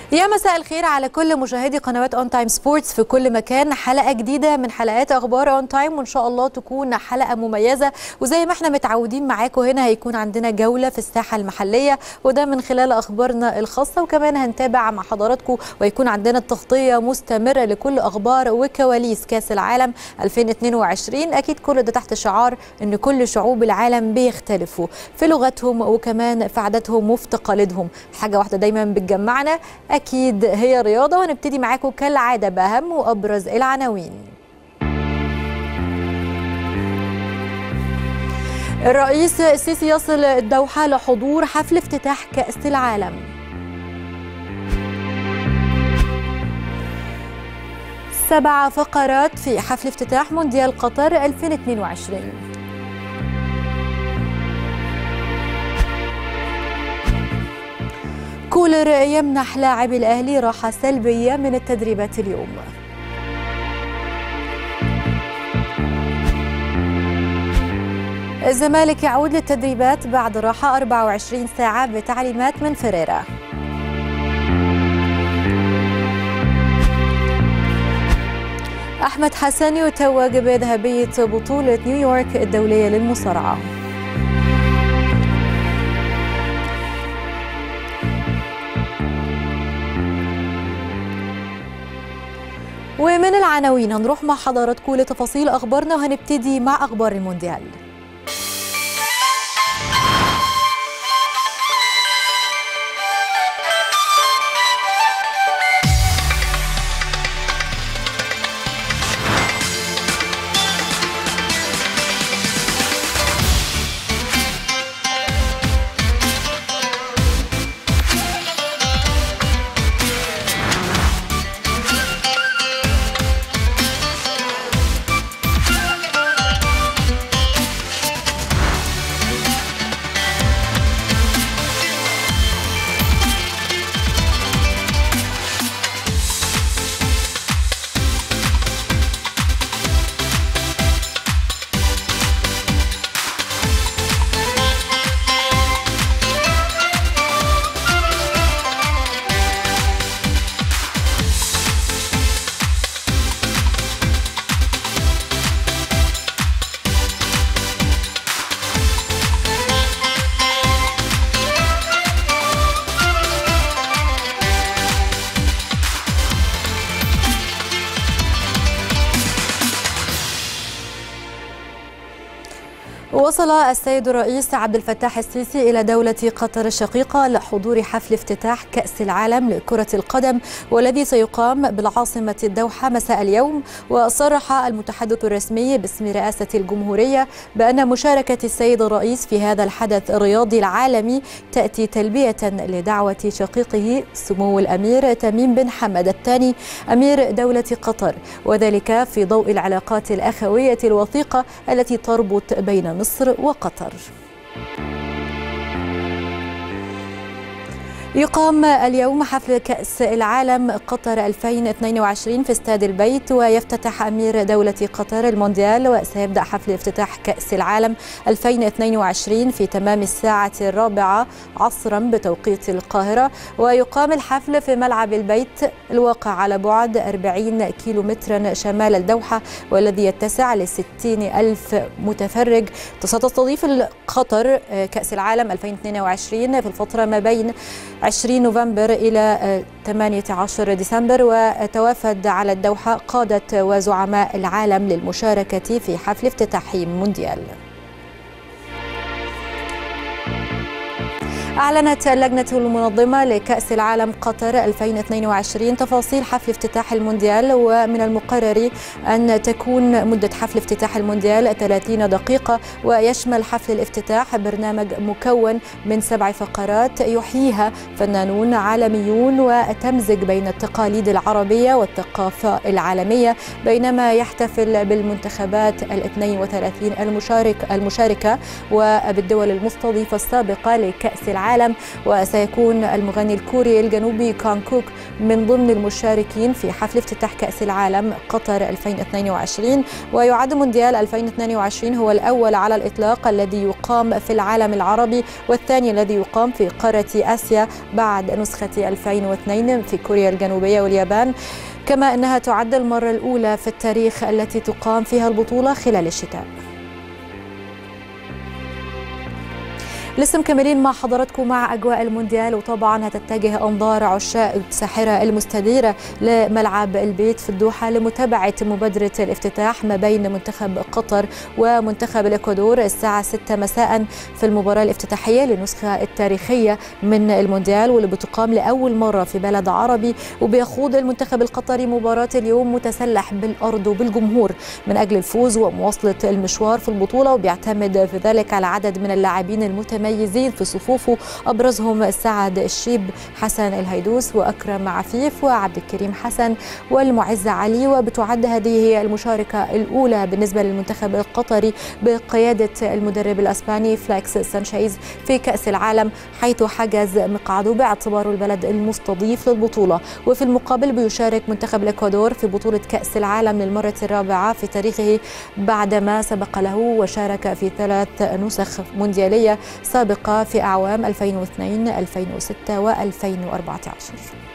يا مساء الخير على كل مشاهدي قنوات اون تايم سبورتس في كل مكان حلقه جديده من حلقات اخبار اون تايم وان شاء الله تكون حلقه مميزه وزي ما احنا متعودين معاكم هنا هيكون عندنا جوله في الساحه المحليه وده من خلال اخبارنا الخاصه وكمان هنتابع مع حضراتكم ويكون عندنا تغطيه مستمره لكل اخبار وكواليس كاس العالم 2022 اكيد كل ده تحت شعار ان كل شعوب العالم بيختلفوا في لغتهم وكمان في عاداتهم وفي تقاليدهم حاجه واحده دايما بتجمعنا أكيد هي رياضة وهنبتدي معاكم كالعادة بأهم وأبرز العناوين الرئيس السيسي يصل الدوحة لحضور حفل افتتاح كأس العالم سبع فقرات في حفل افتتاح مونديال قطر 2022 كولر يمنح لاعبي الأهلي راحة سلبية من التدريبات اليوم الزمالك يعود للتدريبات بعد راحة 24 ساعة بتعليمات من فريرا أحمد حسن يتوج بذهبية بطولة نيويورك الدولية للمصارعة ومن العناوين هنروح مع حضراتكم لتفاصيل اخبارنا وهنبتدي مع اخبار المونديال وصل السيد الرئيس عبد الفتاح السيسي إلى دولة قطر الشقيقة لحضور حفل افتتاح كأس العالم لكرة القدم والذي سيقام بالعاصمة الدوحة مساء اليوم وصرح المتحدث الرسمي باسم رئاسة الجمهورية بأن مشاركة السيد الرئيس في هذا الحدث الرياضي العالمي تأتي تلبية لدعوة شقيقه سمو الأمير تميم بن حمد الثاني أمير دولة قطر وذلك في ضوء العلاقات الأخوية الوثيقة التي تربط بين مصر وقطر يقام اليوم حفل كأس العالم قطر 2022 في استاد البيت ويفتتح أمير دولة قطر المونديال وسيبدأ حفل افتتاح كأس العالم 2022 في تمام الساعة الرابعة عصرا بتوقيت القاهرة ويقام الحفل في ملعب البيت الواقع على بعد 40 كيلومترا شمال الدوحة والذي يتسع ل 60 ألف متفرج ستستضيف قطر كأس العالم 2022 في الفترة ما بين 20 نوفمبر إلى 18 ديسمبر وتوافد على الدوحة قادة وزعماء العالم للمشاركة في حفل افتتاحي مونديال أعلنت اللجنة المنظمة لكأس العالم قطر 2022 تفاصيل حفل افتتاح المونديال ومن المقرر أن تكون مدة حفل افتتاح المونديال 30 دقيقة ويشمل حفل الافتتاح برنامج مكون من سبع فقرات يحييها فنانون عالميون وتمزج بين التقاليد العربية والثقافة العالمية بينما يحتفل بالمنتخبات ال 32 المشارك المشاركة وبالدول المستضيفة السابقة لكأس العالم العالم وسيكون المغني الكوري الجنوبي كان كوك من ضمن المشاركين في حفل افتتاح كأس العالم قطر 2022 ويعد مونديال 2022 هو الأول على الإطلاق الذي يقام في العالم العربي والثاني الذي يقام في قارة آسيا بعد نسخة 2002 في كوريا الجنوبية واليابان كما أنها تعد المرة الأولى في التاريخ التي تقام فيها البطولة خلال الشتاء لسه مكملين مع حضراتكم مع اجواء المونديال وطبعا هتتجه انظار عشاق الساحره المستديره لملعب البيت في الدوحه لمتابعه مبادره الافتتاح ما بين منتخب قطر ومنتخب الاكوادور الساعه 6 مساء في المباراه الافتتاحيه للنسخه التاريخيه من المونديال واللي بتقام لاول مره في بلد عربي وبيخوض المنتخب القطري مباراه اليوم متسلح بالارض وبالجمهور من اجل الفوز ومواصله المشوار في البطوله وبيعتمد في ذلك على عدد من اللاعبين المتميزين متميزين في صفوفه ابرزهم سعد الشيب حسن الهيدوس واكرم عفيف وعبد الكريم حسن والمعز علي وبتعد هذه هي المشاركه الاولى بالنسبه للمنتخب القطري بقياده المدرب الاسباني فلاكس سانشيز في كاس العالم حيث حجز مقعده باعتباره البلد المستضيف للبطوله وفي المقابل بيشارك منتخب الاكوادور في بطوله كاس العالم للمره الرابعه في تاريخه بعدما سبق له وشارك في ثلاث نسخ موندياليه سابقة في أعوام 2002 2006 و2014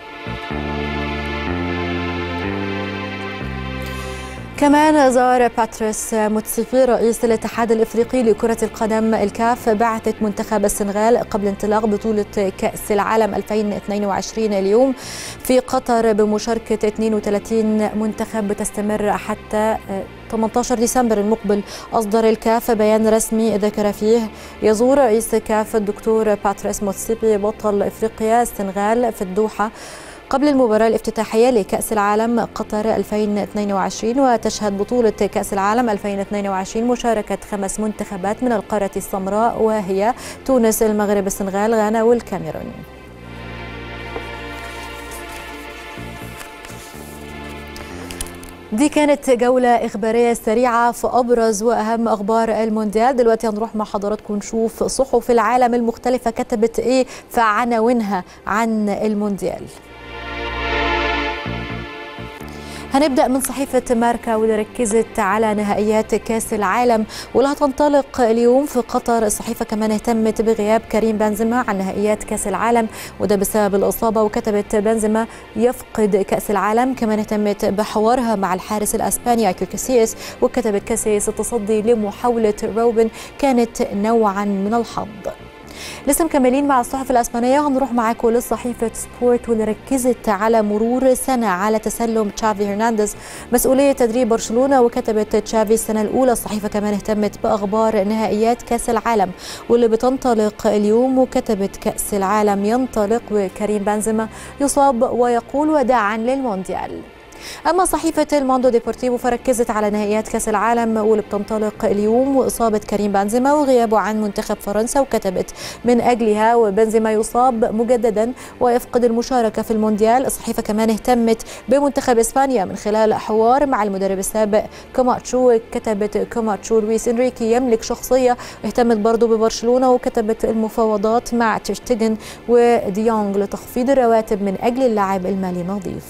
كمان زار باتريس موتسيفي رئيس الاتحاد الافريقي لكره القدم الكاف بعثه منتخب السنغال قبل انطلاق بطوله كاس العالم 2022 اليوم في قطر بمشاركه 32 منتخب بتستمر حتى 18 ديسمبر المقبل أصدر الكاف بيان رسمي ذكر فيه يزور رئيس كاف الدكتور باتريس موتسيبي بطل إفريقيا السنغال في الدوحة قبل المباراة الافتتاحية لكأس العالم قطر 2022 وتشهد بطولة كأس العالم 2022 مشاركة خمس منتخبات من القارة السمراء وهي تونس المغرب السنغال غانا والكاميرون دي كانت جولة إخبارية سريعة في أبرز وأهم أخبار المونديال دلوقتي هنروح مع حضراتكم نشوف صحف العالم المختلفة كتبت إيه في عناوينها عن المونديال هنبدا من صحيفه ماركا واللي ركزت على نهائيات كاس العالم واللي هتنطلق اليوم في قطر الصحيفه كمان اهتمت بغياب كريم بنزيما عن نهائيات كاس العالم وده بسبب الاصابه وكتبت بنزيما يفقد كاس العالم كمان اهتمت بحوارها مع الحارس الاسباني ايكو كاسياس وكتبت كاسياس التصدي لمحاوله روبن كانت نوعا من الحظ لسه مكملين مع الصحف الاسبانيه هنروح معاكم لصحيفه سبورت واللي ركزت على مرور سنه على تسلم تشافي هرنانديز مسؤوليه تدريب برشلونه وكتبت تشافي السنه الاولى الصحيفه كمان اهتمت باخبار نهائيات كاس العالم واللي بتنطلق اليوم وكتبت كاس العالم ينطلق وكريم بنزيما يصاب ويقول وداعا للمونديال أما صحيفة الموندو ديبورتيفو فركزت على نهائيات كأس العالم واللي بتنطلق اليوم وإصابة كريم بنزيما وغيابه عن منتخب فرنسا وكتبت من أجلها وبنزيما يصاب مجددا ويفقد المشاركة في المونديال الصحيفة كمان اهتمت بمنتخب إسبانيا من خلال حوار مع المدرب السابق كوماتشو كتبت كوماتشو لويس إنريكي يملك شخصية اهتمت برضه ببرشلونة وكتبت المفاوضات مع تشتيجن وديونغ لتخفيض الرواتب من أجل اللاعب المالي نظيف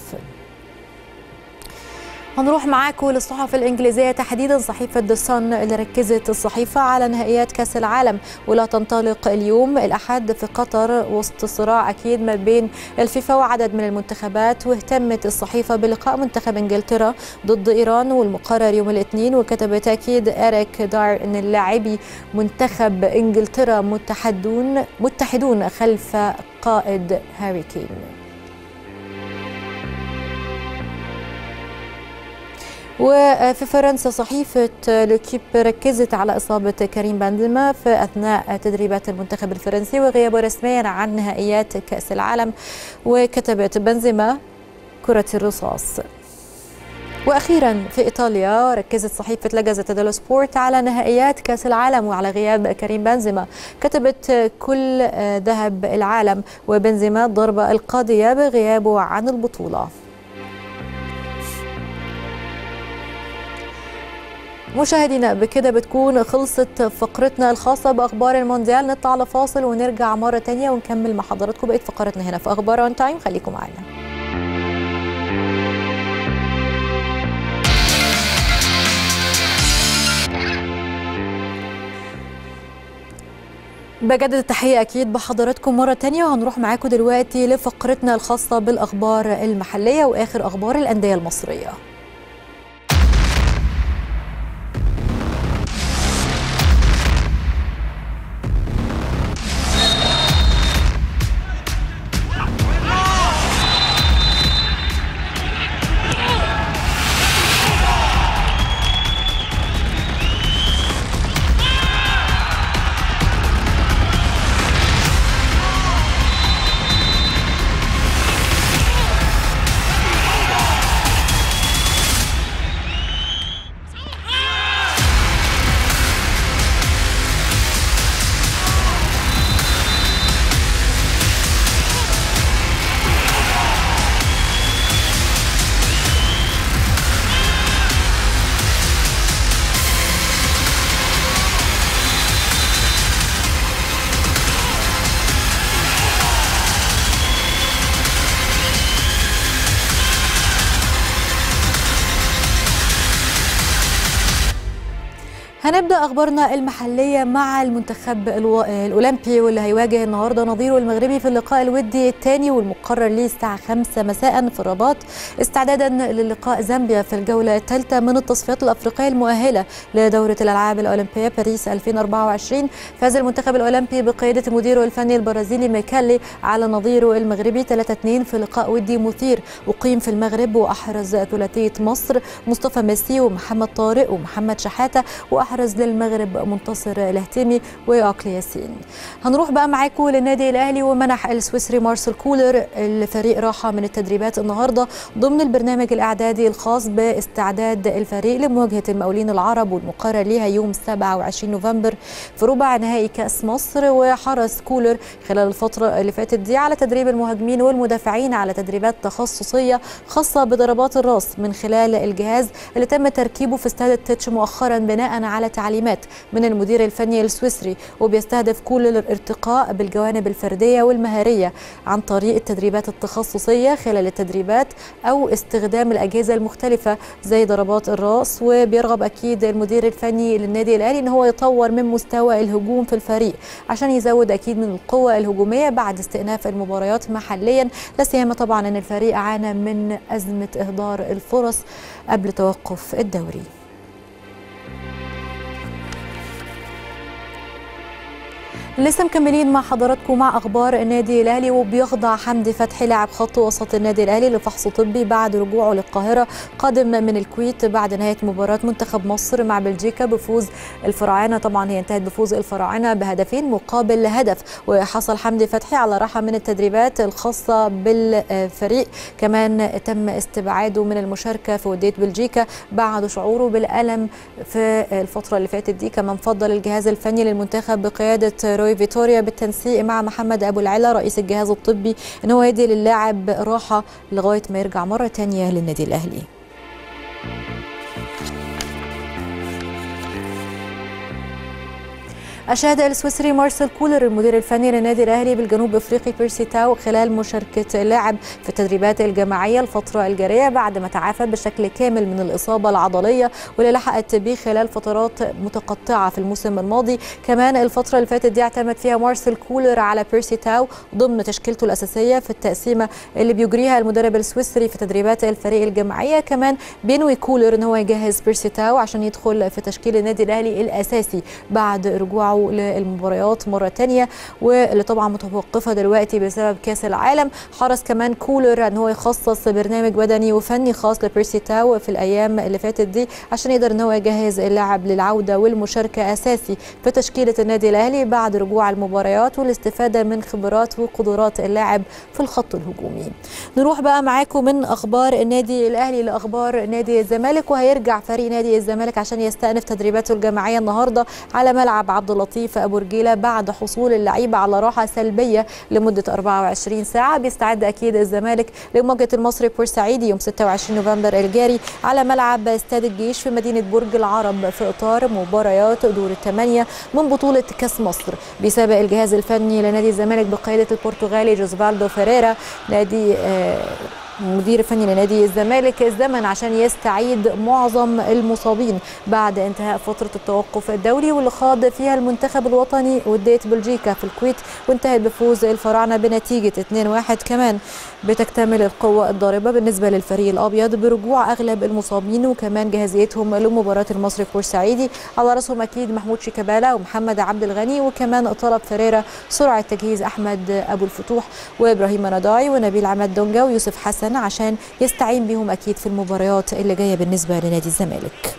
هنروح معاكم للصحف الإنجليزية تحديدا صحيفة ذا صن اللي ركزت الصحيفة على نهائيات كأس العالم ولا تنطلق اليوم الأحد في قطر وسط صراع أكيد ما بين الفيفا وعدد من المنتخبات واهتمت الصحيفة بلقاء منتخب إنجلترا ضد إيران والمقرر يوم الاثنين وكتب تأكيد إريك دار أن اللاعبي منتخب إنجلترا متحدون متحدون خلف قائد هاري كين وفي فرنسا صحيفة لوكيب ركزت على إصابة كريم بنزيما في أثناء تدريبات المنتخب الفرنسي وغيابه رسميا عن نهائيات كأس العالم وكتبت بنزيما كرة الرصاص واخيرا في ايطاليا ركزت صحيفه لاجازا ديلو سبورت على نهائيات كاس العالم وعلى غياب كريم بنزيما كتبت كل ذهب العالم وبنزيما الضربه القاضيه بغيابه عن البطوله مشاهدينا بكده بتكون خلصت فقرتنا الخاصة بأخبار المونديال نطلع على فاصل ونرجع مرة تانية ونكمل مع حضراتكم بقية فقرتنا هنا في أخبار أون تايم خليكم معنا بجدد التحية أكيد بحضراتكم مرة تانية وهنروح معاكم دلوقتي لفقرتنا الخاصة بالأخبار المحلية وآخر أخبار الأندية المصرية هنبدا اخبارنا المحليه مع المنتخب الو... الاولمبي واللي هيواجه النهارده نظيره المغربي في اللقاء الودي الثاني والمقرر ليه الساعه 5 مساء في الرباط استعدادا للقاء زامبيا في الجوله الثالثه من التصفيات الافريقيه المؤهله لدوره الالعاب الاولمبيه باريس 2024 فاز المنتخب الاولمبي بقياده مديره الفني البرازيلي ميكالي على نظيره المغربي 3-2 في لقاء ودي مثير اقيم في المغرب واحرز ثلاثيه مصر مصطفى ميسي ومحمد طارق ومحمد شحاته واحرز احرز للمغرب منتصر الهتيمي وعقل ياسين هنروح بقى معاكم للنادي الاهلي ومنح السويسري مارسيل كولر الفريق راحه من التدريبات النهارده ضمن البرنامج الاعدادي الخاص باستعداد الفريق لمواجهه المقاولين العرب والمقرر ليها يوم 27 نوفمبر في ربع نهائي كاس مصر وحرص كولر خلال الفتره اللي فاتت دي على تدريب المهاجمين والمدافعين على تدريبات تخصصيه خاصه بضربات الراس من خلال الجهاز اللي تم تركيبه في استاد التتش مؤخرا بناء على على تعليمات من المدير الفني السويسري وبيستهدف كل الارتقاء بالجوانب الفرديه والمهاريه عن طريق التدريبات التخصصيه خلال التدريبات او استخدام الاجهزه المختلفه زي ضربات الراس وبيرغب اكيد المدير الفني للنادي الاهلي ان هو يطور من مستوى الهجوم في الفريق عشان يزود اكيد من القوه الهجوميه بعد استئناف المباريات محليا لا سيما طبعا ان الفريق عانى من ازمه اهدار الفرص قبل توقف الدوري لسه مكملين مع حضراتكم مع اخبار النادي الاهلي وبيخضع حمدي فتحي لاعب خط وسط النادي الاهلي لفحص طبي بعد رجوعه للقاهره قادم من الكويت بعد نهايه مباراه منتخب مصر مع بلجيكا بفوز الفراعنه طبعا هي انتهت بفوز الفراعنه بهدفين مقابل هدف وحصل حمدي فتحي على راحه من التدريبات الخاصه بالفريق كمان تم استبعاده من المشاركه في وديه بلجيكا بعد شعوره بالالم في الفتره اللي فاتت دي كمان فضل الجهاز الفني للمنتخب بقياده روي فيتوريا بالتنسيق مع محمد ابو العلا رئيس الجهاز الطبي ان هو يدي للاعب راحه لغايه ما يرجع مره ثانيه للنادي الاهلي أشاد السويسري مارسيل كولر المدير الفني للنادي الأهلي بالجنوب أفريقي بيرسي تاو خلال مشاركة اللاعب في التدريبات الجماعية الفترة الجارية بعد ما تعافى بشكل كامل من الإصابة العضلية واللي لحقت به خلال فترات متقطعة في الموسم الماضي كمان الفترة اللي فاتت دي اعتمد فيها مارسيل كولر على بيرسي تاو ضمن تشكيلته الأساسية في التقسيمة اللي بيجريها المدرب السويسري في تدريبات الفريق الجماعية كمان بينوي كولر ان هو يجهز بيرسي تاو عشان يدخل في تشكيل النادي الأهلي الأساسي بعد رجوعه للمباريات مرة تانية واللي طبعا متوقفة دلوقتي بسبب كاس العالم حرص كمان كولر ان هو يخصص برنامج بدني وفني خاص لبيرسي تاو في الايام اللي فاتت دي عشان يقدر ان هو يجهز اللاعب للعودة والمشاركة اساسي في تشكيلة النادي الاهلي بعد رجوع المباريات والاستفادة من خبرات وقدرات اللاعب في الخط الهجومي نروح بقى معاكم من اخبار النادي الاهلي لاخبار نادي الزمالك وهيرجع فريق نادي الزمالك عشان يستأنف تدريباته الجماعية النهارده على ملعب عبد الله اللطيف ابو رجيله بعد حصول اللعيبه على راحه سلبيه لمده 24 ساعه بيستعد اكيد الزمالك لمواجهه المصري بورسعيدي يوم 26 نوفمبر الجاري على ملعب استاد الجيش في مدينه برج العرب في اطار مباريات دور الثمانيه من بطوله كاس مصر بيسابق الجهاز الفني لنادي الزمالك بقياده البرتغالي جوزفالدو فيريرا نادي آه مدير فني لنادي الزمالك الزمن عشان يستعيد معظم المصابين بعد انتهاء فتره التوقف الدولي واللي خاض فيها المنتخب الوطني وديه بلجيكا في الكويت وانتهت بفوز الفراعنه بنتيجه 2-1 كمان بتكتمل القوه الضاربه بالنسبه للفريق الابيض برجوع اغلب المصابين وكمان جاهزيتهم لمباراه المصري بورسعيدي على راسهم اكيد محمود شيكابالا ومحمد عبد الغني وكمان طلب فريرا سرعه تجهيز احمد ابو الفتوح وابراهيم نضاي ونبيل عماد دونجا ويوسف حسن سنة عشان يستعين بهم أكيد في المباريات اللي جاية بالنسبة لنادي الزمالك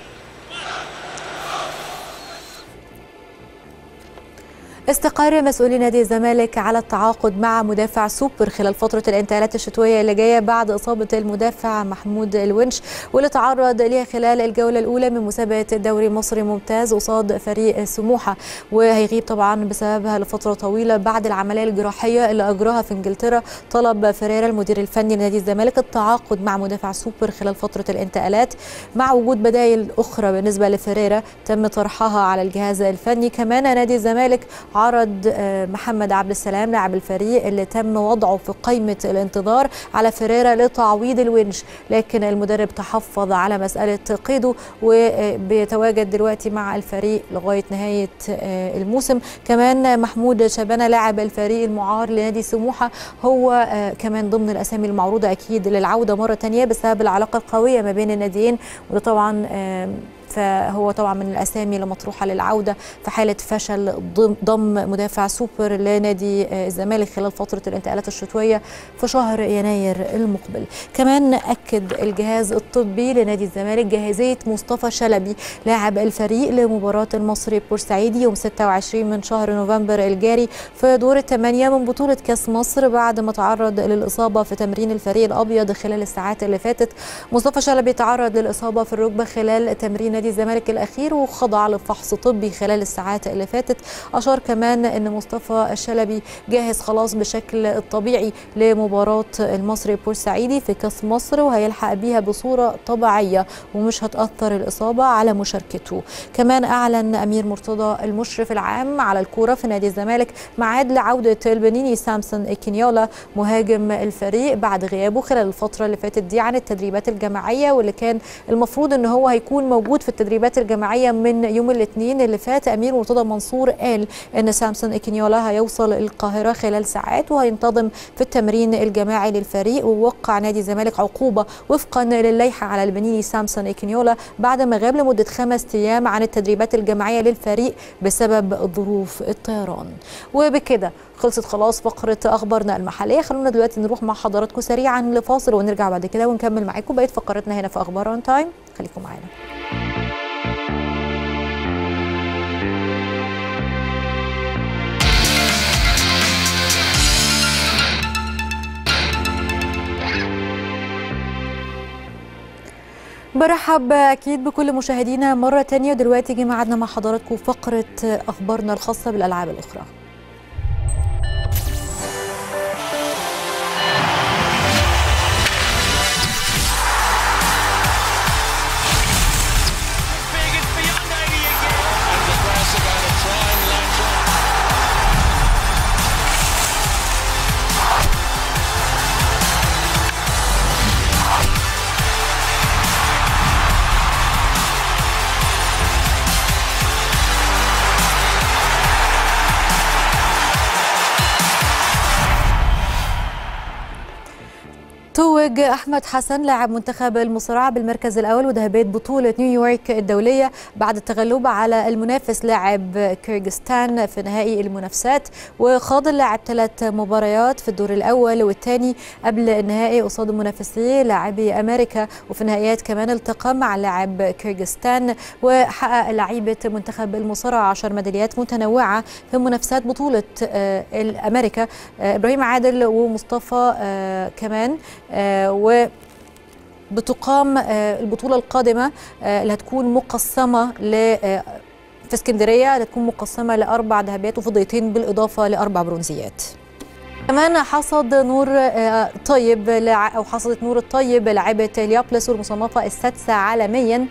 استقر مسؤولي نادي الزمالك على التعاقد مع مدافع سوبر خلال فترة الانتقالات الشتوية اللي جاية بعد إصابة المدافع محمود الونش واللي تعرض ليها خلال الجولة الأولى من مسابقة الدوري المصري ممتاز قصاد فريق سموحة وهيغيب طبعا بسببها لفترة طويلة بعد العملية الجراحية اللي أجراها في إنجلترا طلب فريرا المدير الفني لنادي الزمالك التعاقد مع مدافع سوبر خلال فترة الانتقالات مع وجود بدائل أخرى بالنسبة لفريرا تم طرحها على الجهاز الفني كمان نادي الزمالك عرض محمد عبد السلام لاعب الفريق اللي تم وضعه في قائمة الانتظار على فريرا لتعويض الونش لكن المدرب تحفظ على مسألة قيده وبيتواجد دلوقتي مع الفريق لغاية نهاية الموسم كمان محمود شبانة لاعب الفريق المعار لنادي سموحة هو كمان ضمن الأسامي المعروضة أكيد للعودة مرة تانية بسبب العلاقة القوية ما بين الناديين وده طبعا فهو طبعا من الاسامي المطروحه للعوده في حاله فشل ضم مدافع سوبر لنادي الزمالك خلال فتره الانتقالات الشتويه في شهر يناير المقبل. كمان اكد الجهاز الطبي لنادي الزمالك جاهزيه مصطفى شلبي لاعب الفريق لمباراه المصري بورسعيدي يوم 26 من شهر نوفمبر الجاري في دور الثمانيه من بطوله كاس مصر بعد ما تعرض للاصابه في تمرين الفريق الابيض خلال الساعات اللي فاتت. مصطفى شلبي تعرض للاصابه في الركبه خلال تمرين نادي الزمالك الاخير وخضع لفحص طبي خلال الساعات اللي فاتت اشار كمان ان مصطفى الشلبي جاهز خلاص بشكل الطبيعي لمباراه المصري بورسعيدي في كاس مصر وهيلحق بيها بصوره طبيعيه ومش هتاثر الاصابه على مشاركته كمان اعلن امير مرتضى المشرف العام على الكوره في نادي الزمالك ميعاد لعوده البنيني سامسون اكينيولا مهاجم الفريق بعد غيابه خلال الفتره اللي فاتت دي عن التدريبات الجماعيه واللي كان المفروض ان هو هيكون موجود في التدريبات الجماعيه من يوم الاثنين اللي فات امير مرتضى منصور قال ان سامسون اكينيولا هيوصل القاهره خلال ساعات وهينتظم في التمرين الجماعي للفريق ووقع نادي الزمالك عقوبه وفقا للائحه على البنيني سامسون اكينيولا بعد ما غاب لمده خمس ايام عن التدريبات الجماعيه للفريق بسبب ظروف الطيران وبكده خلصت خلاص فقره اخبارنا المحليه خلونا دلوقتي نروح مع حضراتكم سريعا لفاصل ونرجع بعد كده ونكمل معاكم بقيه فقرتنا هنا في اخبار اون تايم خليكم معانا برحب اكيد بكل مشاهدينا مره تانية دلوقتي جه ميعادنا مع حضراتكم فقره اخبارنا الخاصه بالالعاب الاخرى توج احمد حسن لاعب منتخب المصارعه بالمركز الاول وذهبيه بطوله نيويورك الدوليه بعد التغلب على المنافس لاعب كيرغستان في نهائي المنافسات وخاض اللاعب ثلاث مباريات في الدور الاول والثاني قبل النهائي قصاد منافسيه لاعبي امريكا وفي النهائيات كمان التقى مع لاعب كيرغستان وحقق لعيبه منتخب المصارعه 10 ميداليات متنوعه في منافسات بطوله امريكا ابراهيم عادل ومصطفى كمان آه و بتقام آه البطولة القادمة آه اللي هتكون مقسمة ل في اسكندريه تكون مقسمه لاربع ذهبيات وفضيتين بالاضافه لاربع برونزيات كمان حصد نور طيب او حصدت نور الطيب لاعبه اليابلس والمصنفه السادسه عالميا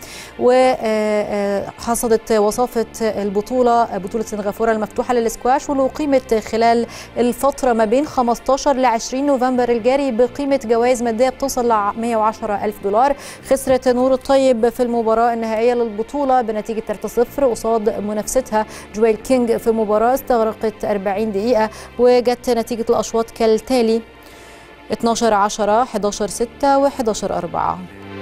وحصدت وصافه البطوله بطوله سنغافوره المفتوحه للسكواش واللي اقيمت خلال الفتره ما بين 15 ل 20 نوفمبر الجاري بقيمه جوائز ماديه بتوصل ل 110 الف دولار خسرت نور الطيب في المباراه النهائيه للبطوله بنتيجه 3-0 قصاد منافستها جويل كينج في مباراه استغرقت 40 دقيقه وجت نتيجه الاشواط كالتالي 12 10 11 6 و 11 4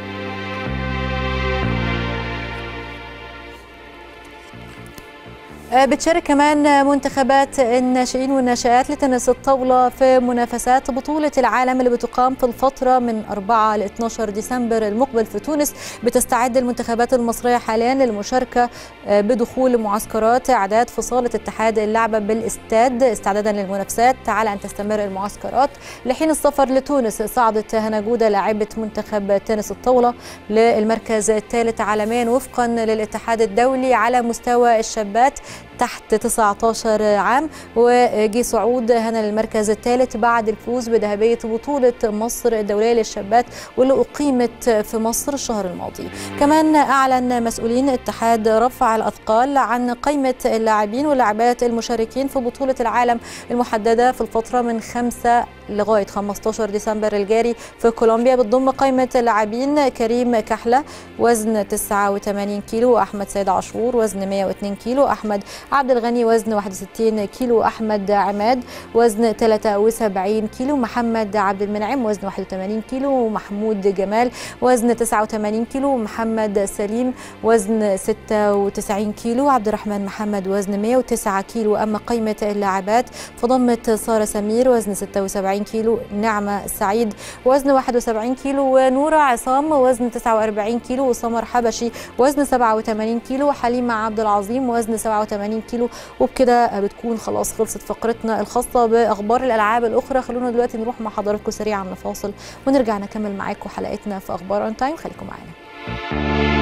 بتشارك كمان منتخبات الناشئين والناشئات لتنس الطاولة في منافسات بطولة العالم اللي بتقام في الفترة من 4 ل 12 ديسمبر المقبل في تونس بتستعد المنتخبات المصرية حاليا للمشاركة بدخول معسكرات إعداد في صالة اتحاد اللعبة بالاستاد استعدادا للمنافسات على أن تستمر المعسكرات لحين السفر لتونس صعدت هنا جودة لاعبة منتخب تنس الطاولة للمركز الثالث عالميا وفقا للاتحاد الدولي على مستوى الشابات تحت 19 عام وجي صعود هنا للمركز الثالث بعد الفوز بذهبية بطولة مصر الدولية للشابات واللي أقيمت في مصر الشهر الماضي كمان أعلن مسؤولين اتحاد رفع الأثقال عن قائمة اللاعبين واللاعبات المشاركين في بطولة العالم المحددة في الفترة من 5 لغاية 15 ديسمبر الجاري في كولومبيا بتضم قائمة اللاعبين كريم كحلة وزن 89 كيلو وأحمد سيد عاشور وزن 102 كيلو أحمد عبد الغني وزن 61 كيلو أحمد عماد وزن 73 كيلو محمد عبد المنعم وزن 81 كيلو ومحمود جمال وزن 89 كيلو محمد سليم وزن 96 كيلو عبد الرحمن محمد وزن 109 كيلو أما قائمة اللاعبات فضمت سارة سمير وزن 76 كيلو نعمة سعيد وزن 71 كيلو ونورة عصام وزن 49 كيلو وسمر حبشي وزن 87 كيلو وحليمة عبد العظيم وزن 87 كيلو وبكده بتكون خلاص خلصت فقرتنا الخاصة بأخبار الألعاب الأخرى خلونا دلوقتي نروح مع حضراتكم سريعا لفاصل ونرجع نكمل معاكم حلقتنا في أخبار أون تايم خليكم معانا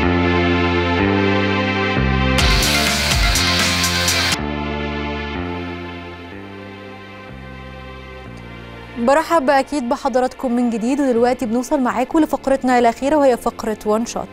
برحب اكيد بحضراتكم من جديد ودلوقتي بنوصل معاكم لفقرتنا الاخيره وهي فقره وان شوت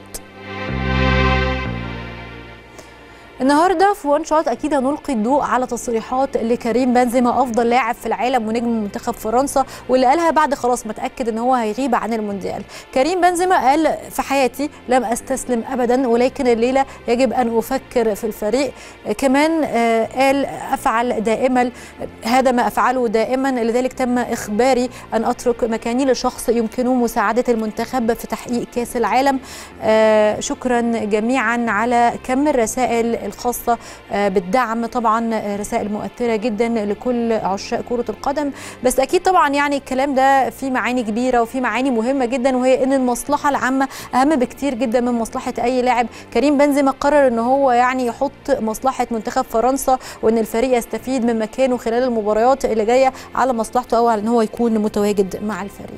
النهارده في وان شوت اكيد هنلقي الضوء على تصريحات لكريم بنزيما افضل لاعب في العالم ونجم منتخب فرنسا واللي قالها بعد خلاص ما اتاكد ان هو هيغيب عن المونديال كريم بنزيما قال في حياتي لم استسلم ابدا ولكن الليله يجب ان افكر في الفريق كمان قال افعل دائما هذا ما افعله دائما لذلك تم اخباري ان اترك مكاني لشخص يمكنه مساعده المنتخب في تحقيق كاس العالم شكرا جميعا على كم الرسائل الخاصة بالدعم طبعا رسائل مؤثرة جدا لكل عشاق كرة القدم بس أكيد طبعا يعني الكلام ده فيه معاني كبيرة وفيه معاني مهمة جدا وهي أن المصلحة العامة أهم بكتير جدا من مصلحة أي لاعب كريم بنزيما قرر أن هو يعني يحط مصلحة منتخب فرنسا وأن الفريق يستفيد من مكانه خلال المباريات اللي جاية على مصلحته أو على أن هو يكون متواجد مع الفريق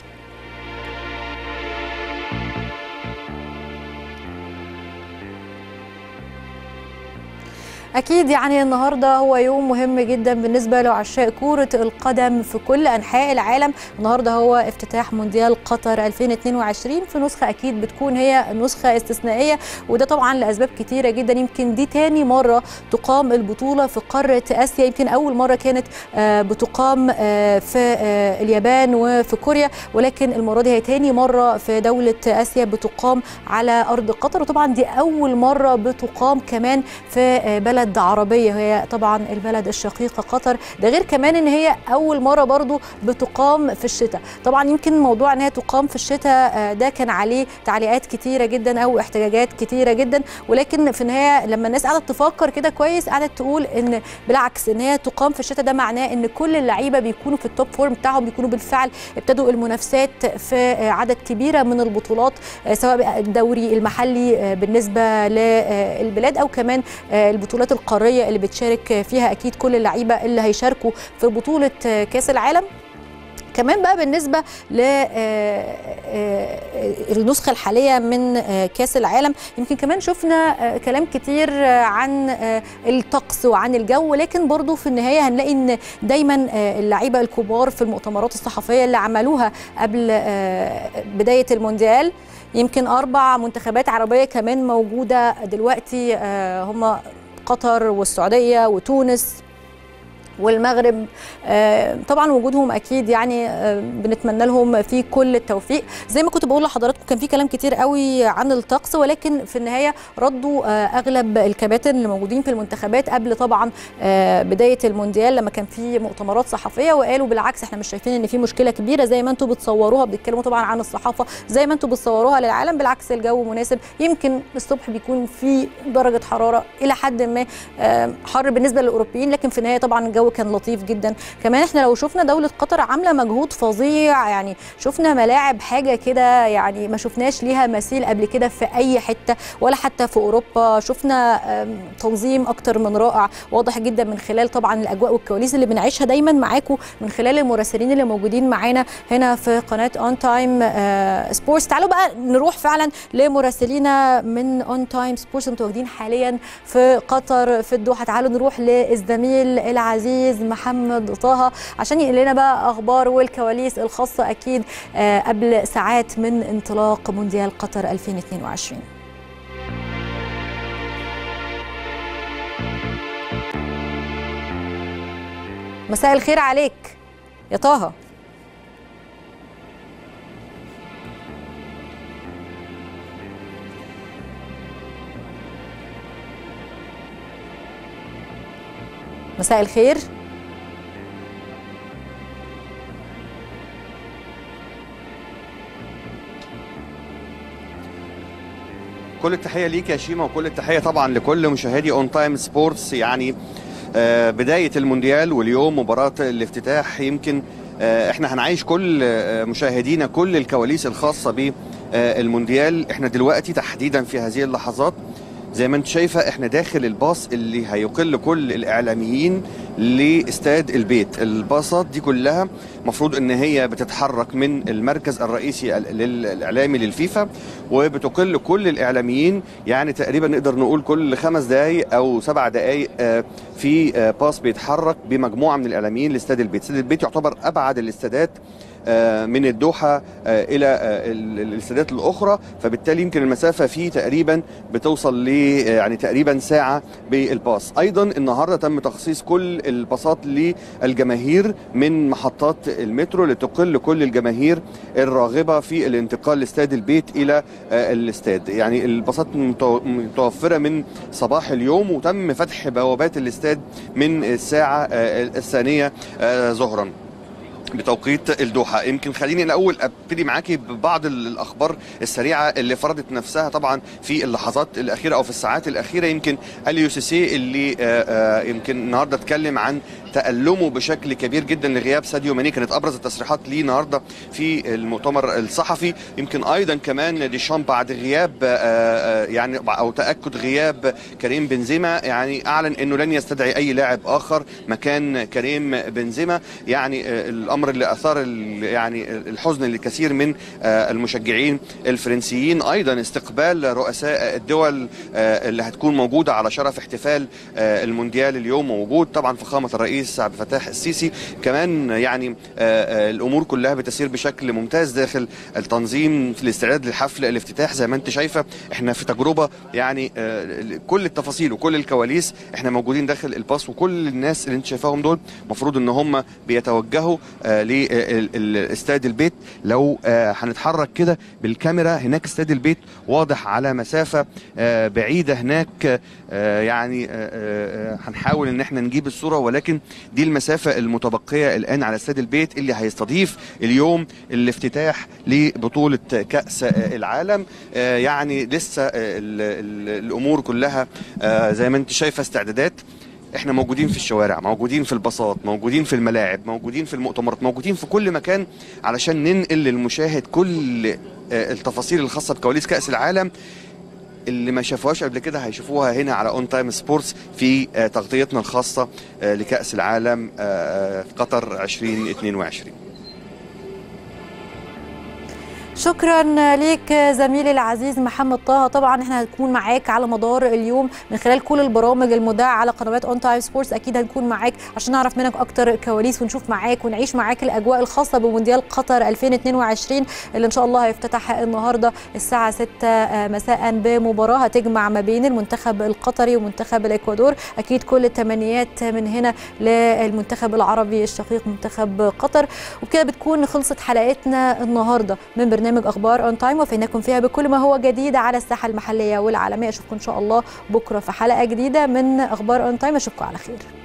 أكيد يعني النهارده هو يوم مهم جدا بالنسبة لعشاق كرة القدم في كل أنحاء العالم، النهارده هو افتتاح مونديال قطر 2022 في نسخة أكيد بتكون هي نسخة استثنائية وده طبعا لأسباب كتيرة جدا يمكن دي تاني مرة تقام البطولة في قارة آسيا يمكن أول مرة كانت بتقام في اليابان وفي كوريا ولكن المرة دي هي تاني مرة في دولة آسيا بتقام على أرض قطر وطبعا دي أول مرة بتقام كمان في بلد بلد عربية هي طبعا البلد الشقيقة قطر ده غير كمان ان هي اول مرة برضو بتقام في الشتاء طبعا يمكن موضوع ان هي تقام في الشتاء ده كان عليه تعليقات كتيرة جدا او احتجاجات كتيرة جدا ولكن في النهاية لما الناس قعدت تفكر كده كويس قعدت تقول ان بالعكس ان هي تقام في الشتاء ده معناه ان كل اللعيبة بيكونوا في التوب فورم بتاعهم بيكونوا بالفعل ابتدوا المنافسات في عدد كبيرة من البطولات سواء الدوري المحلي بالنسبة للبلاد او كمان البطولات القاريه اللي بتشارك فيها اكيد كل اللعيبه اللي هيشاركوا في بطوله كاس العالم كمان بقى بالنسبه للنسخه الحاليه من كاس العالم يمكن كمان شفنا كلام كتير عن الطقس وعن الجو لكن برضو في النهايه هنلاقي ان دايما اللعيبه الكبار في المؤتمرات الصحفيه اللي عملوها قبل بدايه المونديال يمكن اربع منتخبات عربيه كمان موجوده دلوقتي هم قطر والسعوديه وتونس والمغرب طبعا وجودهم اكيد يعني بنتمنى لهم في كل التوفيق زي ما كنت بقول لحضراتكم كان في كلام كتير قوي عن الطقس ولكن في النهايه ردوا اغلب الكباتن اللي موجودين في المنتخبات قبل طبعا بدايه المونديال لما كان في مؤتمرات صحفيه وقالوا بالعكس احنا مش شايفين ان في مشكله كبيره زي ما انتم بتصوروها بتتكلموا طبعا عن الصحافه زي ما انتم بتصوروها للعالم بالعكس الجو مناسب يمكن الصبح بيكون في درجه حراره الى حد ما حر بالنسبه للاوروبيين لكن في النهايه طبعا الجو كان لطيف جدا كمان احنا لو شفنا دوله قطر عامله مجهود فظيع يعني شفنا ملاعب حاجه كده يعني ما شفناش ليها مثيل قبل كده في اي حته ولا حتى في اوروبا شفنا تنظيم اكتر من رائع واضح جدا من خلال طبعا الاجواء والكواليس اللي بنعيشها دايما معاكم من خلال المراسلين اللي موجودين معانا هنا في قناه اون تايم سبورتس تعالوا بقى نروح فعلا لمراسلينا من اون تايم سبورتس متواجدين حاليا في قطر في الدوحه تعالوا نروح للزميل العزيز محمد طه عشان ينقل لنا بقى اخبار والكواليس الخاصه اكيد قبل ساعات من انطلاق مونديال قطر 2022 مساء الخير عليك يا طه مساء الخير كل التحيه ليك يا شيما وكل التحيه طبعا لكل مشاهدي اون تايم سبورتس يعني بدايه المونديال واليوم مباراه الافتتاح يمكن احنا هنعيش كل مشاهدينا كل الكواليس الخاصه بالمونديال احنا دلوقتي تحديدا في هذه اللحظات زي ما انت شايفه احنا داخل الباص اللي هيقل كل الاعلاميين لاستاد البيت الباصات دي كلها مفروض ان هي بتتحرك من المركز الرئيسي الاعلامي للفيفا وبتقل كل الاعلاميين يعني تقريبا نقدر نقول كل خمس دقائق او سبع دقائق في باص بيتحرك بمجموعه من الاعلاميين لاستاد البيت استاد البيت يعتبر ابعد الاستادات من الدوحه الى الاستادات الاخرى فبالتالي يمكن المسافه فيه تقريبا بتوصل ل يعني تقريبا ساعه بالباص ايضا النهارده تم تخصيص كل الباصات للجماهير من محطات المترو لتقل كل الجماهير الراغبه في الانتقال لاستاد البيت الى الاستاد يعني الباصات متوفره من صباح اليوم وتم فتح بوابات الاستاد من الساعه الثانيه ظهرا بتوقيت الدوحه يمكن خليني الاول ابتدي معاكي ببعض الاخبار السريعه اللي فرضت نفسها طبعا في اللحظات الاخيره او في الساعات الاخيره يمكن اليو سي سي اللي يمكن النهارده اتكلم عن تألمه بشكل كبير جدا لغياب ساديو ماني كانت ابرز التصريحات ليه النهارده في المؤتمر الصحفي يمكن ايضا كمان ديشامب بعد غياب يعني او تاكد غياب كريم بنزيما يعني اعلن انه لن يستدعي اي لاعب اخر مكان كريم بنزيما يعني الامر اللي اثار يعني الحزن لكثير من المشجعين الفرنسيين ايضا استقبال رؤساء الدول اللي هتكون موجوده على شرف احتفال المونديال اليوم موجود طبعا فخامه الرئيس عبد الفتاح السيسي كمان يعني الامور كلها بتسير بشكل ممتاز داخل التنظيم في الاستعداد للحفل الافتتاح زي ما انت شايفه احنا في تجربه يعني كل التفاصيل وكل الكواليس احنا موجودين داخل الباص وكل الناس اللي انت شايفاهم دول المفروض ان هم بيتوجهوا لاستاد البيت لو هنتحرك كده بالكاميرا هناك استاد البيت واضح على مسافه بعيده هناك يعني هنحاول ان احنا نجيب الصوره ولكن دي المسافه المتبقيه الان على استاد البيت اللي هيستضيف اليوم الافتتاح لبطوله كاس العالم يعني لسه الامور كلها زي ما انت شايفه استعدادات احنا موجودين في الشوارع موجودين في الباصات موجودين في الملاعب موجودين في المؤتمرات موجودين في كل مكان علشان ننقل للمشاهد كل التفاصيل الخاصه بكواليس كاس العالم اللي ما شافوهاش قبل كده هيشوفوها هنا على اون تايم سبورتس في تغطيتنا الخاصه لكاس العالم في قطر 2022 شكرا ليك زميلي العزيز محمد طه طبعا احنا هنكون معاك على مدار اليوم من خلال كل البرامج المذاعه على قنوات اون تايم سبورتس اكيد هنكون معاك عشان نعرف منك اكتر كواليس ونشوف معاك ونعيش معاك الاجواء الخاصه بمونديال قطر 2022 اللي ان شاء الله هيفتتح النهارده الساعه 6 مساء بمباراه هتجمع ما بين المنتخب القطري ومنتخب الاكوادور اكيد كل التمنيات من هنا للمنتخب العربي الشقيق منتخب قطر وبكده بتكون خلصت حلقتنا النهارده من برنامج اخبار اون تايم وفيناكم فيها بكل ما هو جديد على الساحه المحليه والعالميه اشوفكم ان شاء الله بكره في حلقه جديده من اخبار اون تايم اشوفكم على خير